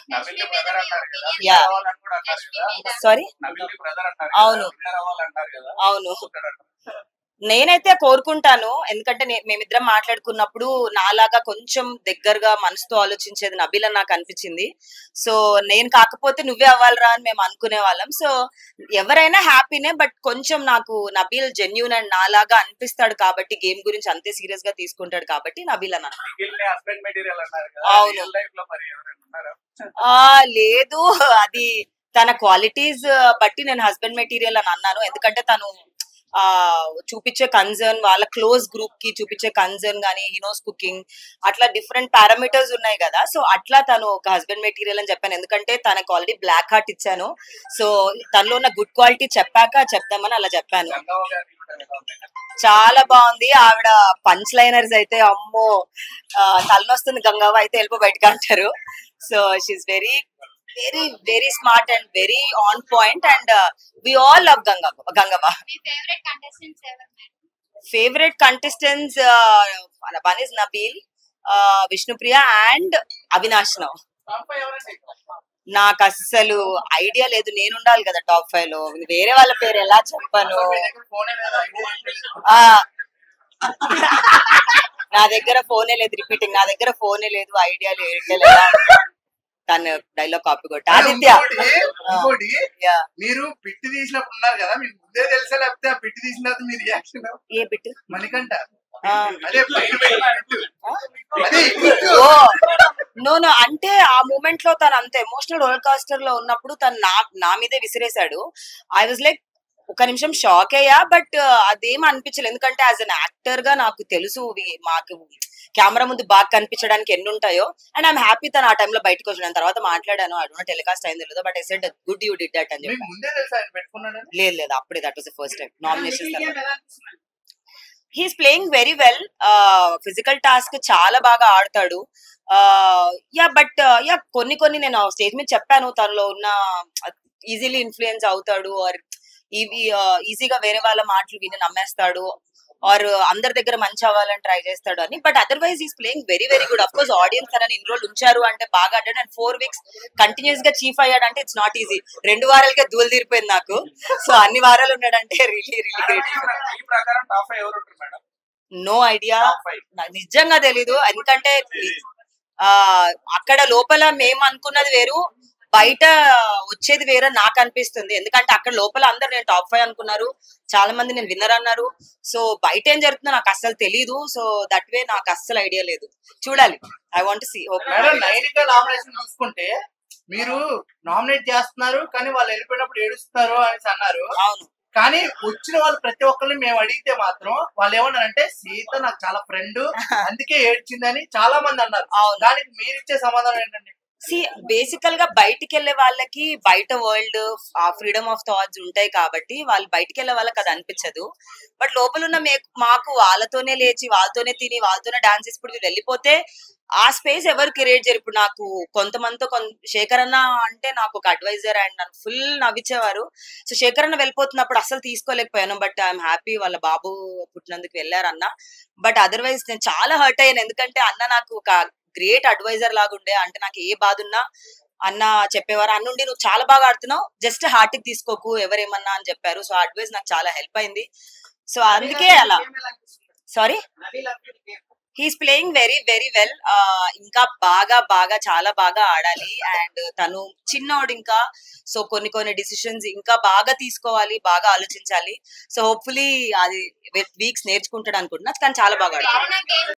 Nabil brother అన్నారు కదా Yeah. winner అవ్వాలని కూడా అన్నారు కదా సారీ నబిల్ బ్రదర్ అన్నారు అవును. విన్నర్ అవ్వాలన్నారు కదా అవును నేనైతే కోరుకుంటాను ఎందుకంటే నే- మేమిద్దరం మాట్లాడుకున్నప్పుడు నాలాగా కొంచెం దగ్గరగా మనసుతో ఆలోచించేది నబీల్ అని నాకు అనిపించింది సో నేను కాకపోతే నువ్వే అవ్వాలిరా అని మేము అనుకునే వాళ్ళం సో ఎవరైనా హ్యాపీనే బట్ కొంచెం నాకు నబీల్ జెన్యున్ అండ్ నాలాగా అనిపిస్తాడు కాబట్టి గేమ్ గురించి అంతే సీరియస్ గా తీసుకుంటాడు కాబట్టి నబీల్ అని అన్నాను. నిఖిల్ ని హస్బెండ్ మెటీరియల్ అన్నారు కదా అవును. రియల్ లైఫ్ లో మరి ఎవరైనా ఉన్నారా ఆ లేదు అది తన క్వాలిటీస్ బట్టి నేను హస్బెండ్ మెటీరియల్ అని అన్నాను ఎందుకంటే తను ఆ చూపించే కన్సర్న్ వాళ్ళ క్లోజ్ గ్రూప్ కి చూపించే కన్సర్న్ గానీ హినోస్ కుకింగ్ అట్లా డిఫరెంట్ పారామీటర్స్ ఉన్నాయి కదా సో అట్లా తను ఒక హస్బెండ్ మెటీరియల్ అని చెప్పాను ఎందుకంటే తనకు ఆల్రెడీ బ్లాక్ హార్ట్ ఇచ్చాను సో తనలో ఉన్న గుడ్ క్వాలిటీ చెప్పాక చెప్దామని అలా చెప్పాను గంగవ్వ గారిని కూడా ఎలా ఉంది? చాలా బాగుంది ఆవిడ పంచ్ లైనర్స్ అయితే అమ్మో ఆ, తలనొస్తుంది గంగవ్వ అయితే వెళ్ళిపో బయటకు అంటారు so she very very very smart and very on point and we all love Gangavva Gangavva మీ ఫేవరెట్ కంటెస్టెంట్స్ ఎవరు madam favourite contestants one is Nabeel Vishnupriya and Avinash now Top five ఎవరండి? నాకు అస్సలు ఐడియా లేదు నేను ఉండాలి కదా టాప్ ఫైవ్ లో వేరే వాళ్ళ పేరు ఎలా చెప్పను అసలు మీ దగ్గర ఫోనే లేదా? ఐడియా ఏం లేదు. ఆ నా దగ్గర ఫోనే లేదు రిపీటింగ్ నా దగ్గర ఫోనే లేదు ఐడియా లేదు తను డైలాగ్ కాపీ కొట్ట ఆదిత్య ఇంకోటి, ఇంకోటి Yeah. మీరు పిట్టి తీసినప్పుడు ఉన్నారు కదా మీకు ముందే తెలుసా లేకపోతే ఆ పిట్టి తీసిన తర్వాత మీ రియాక్షన్ ఏ బిట్ మణికంఠ ఆ. అదే బయట పెట్టిన పిట్టు. అదే ఓ నో నో అంటే ఆ మూమెంట్ లో తను అంత ఎమోషనల్ రోల్ కాస్టర్ లో ఉన్నప్పుడు తను నా నా మీదే విసిరేశాడు ఐ వాజ్ లైక్ ఒక నిమిషం షాక్ అయ్యా బట్ అదేం అనిపించలేదు ఎందుకంటే యాజ్ అన్ యాక్టర్ గా నాకు తెలుసు ఇవి మాకు కెమెరా ముందు బాగా కనిపించడానికి ఎన్ని ఉంటాయో అండ్ ఐఎమ్ హ్యాపీ తను ఆ టైంలో బయటకు వచ్చిన తర్వాత మాట్లాడాను అడుగున టెలికాస్ట్ అయింది లేదు but I said good you did that అని మీకు చెప్పి ముందే తెలుసా ఆయన పెట్టుకున్నాడని లేదు లేదు అప్పుడే that was first time nomination he's playing very well physical task చాలా బాగా ఆడతాడు యా బట్ యా కొన్ని కొన్ని నేను స్టేజ్ మీద చెప్పాను తనలో ఉన్న ఈజీలీ ఇన్ఫ్లుయెన్స్ అవుతాడు ఆర్ ఇవి ఈజీగా వేరే వాళ్ళ మాటలు విని నమ్మేస్తాడు ఆర్ అందరి దగ్గర మంచి అవ్వాలని ట్రై చేస్తాడు అని but otherwise is playing very very good of course audience తనని ఇన్ని రోజులు ఉంచారు అంటే బాగా ఆడాడు అండ్ ఫోర్ వీక్స్ కంటిన్యూస్ గా చీఫ్ అయ్యాడు అంటే ఇట్స్ నాట్ ఈజీ రెండు వారాలకే దూలు తీరిపోయింది నాకు సో అన్ని వారాలు ఉన్నాడంటే రియలీ రియలీ గ్రేట్ ఈ ప్రకారం టాప్ ఫైవ్ ఎవరు ఉంటారు madam no idea top five నాకు నిజంగా తెలీదు ఎందుకంటే ఆ అక్కడ లోపల మేము అనుకున్నది వేరు బయట వచ్చేది వేరే నాకు అనిపిస్తుంది ఎందుకంటే అక్కడ లోపల అందరు నేను టాప్ ఫైవ్ అనుకున్నారు చాలా మంది నేను విన్నర్ అన్నారు సో బయట ఏం జరుగుతుందో నాకు అస్సలు తెలీదు సో దట్ వే నాకు అస్సలు ఐడియా లేదు చూడాలి I want see madam Nainika nomination చూసుకుంటే మీరు నామినేట్ చేస్తున్నారు కానీ వాళ్ళు వెళ్ళిపోయినప్పుడు ఏడుస్తారు అనేసి అన్నారు అవును కానీ వచ్చిన వాళ్ళు ప్రతి ఒక్కరిని మేము అడిగితే మాత్రం వాళ్ళు ఏమన్నారంటే సీత నాకు చాలా ఫ్రెండ్ అందుకే ఏడ్చిందని చాలా మంది అన్నారు అవును దానికి మీరు ఇచ్చే సమాధానం ఏంటండి సి బేసికల్ గా బయటికి వెళ్ళే వాళ్ళకి బయట వరల్డ్ ఆ ఫ్రీడమ్ ఆఫ్ థాట్స్ ఉంటాయి కాబట్టి వాళ్ళు బయటికి వెళ్ళే వాళ్ళకి అది అనిపించదు బట్ లోపల ఉన్న మే- మాకు వాళ్ళతోనే లేచి వాళ్ళతోనే తిని వాళ్ళతోనే డాన్స్ ఇప్పుడు వీళ్ళు వెళ్ళిపోతే ఆ స్పేస్ ఎవరు క్రియేట్ చేయరు ఇప్పుడు నాకు కొంతమందితో కొన్- శేఖర్ అన్న అంటే నాకు ఒక అడ్వైజర్ అండ్ నన్ను ఫుల్ నవ్వించేవారు సో శేఖర్ అన్న వెళ్ళిపోతున్నప్పుడు అసలు తీసుకోలేకపోయాను బట్ ఐఎమ్ హ్యాపీ వాళ్ళ బాబు పుట్టినందుకు వెళ్ళారన్న బట్ అదర్వైజ్ నేను చాలా హర్ట్ అయ్యాను ఎందుకంటే అన్న నాకు ఒక గ్రేట్ అడ్వైజర్ లాగా ఉండే అంటే నాకు ఏ బాధ ఉన్నా అన్న చెప్పేవారు అన్నుండి నువ్వు చాలా బాగా ఆడుతున్నావు జస్ట్ హార్ట్ కి తీసుకోకు ఎవరేమన్నా అని చెప్పారు సో అడ్వైస్ నాకు చాలా హెల్ప్ అయింది సో అందుకే అలా sorry he's playing very very well ఇంకా బాగా బాగా చాలా బాగా ఆడాలి అండ్ తను చిన్నోడు ఇంకా సో కొన్ని కొన్ని డిసిషన్స్ ఇంకా బాగా తీసుకోవాలి బాగా ఆలోచించాలి సో హోప్ఫుల్లీ అది వీక్స్ నేర్చుకుంటాడు అనుకుంటున్నా కానీ చాలా బాగా ఆడుతున్నాడు ప్రేరణ గేమ్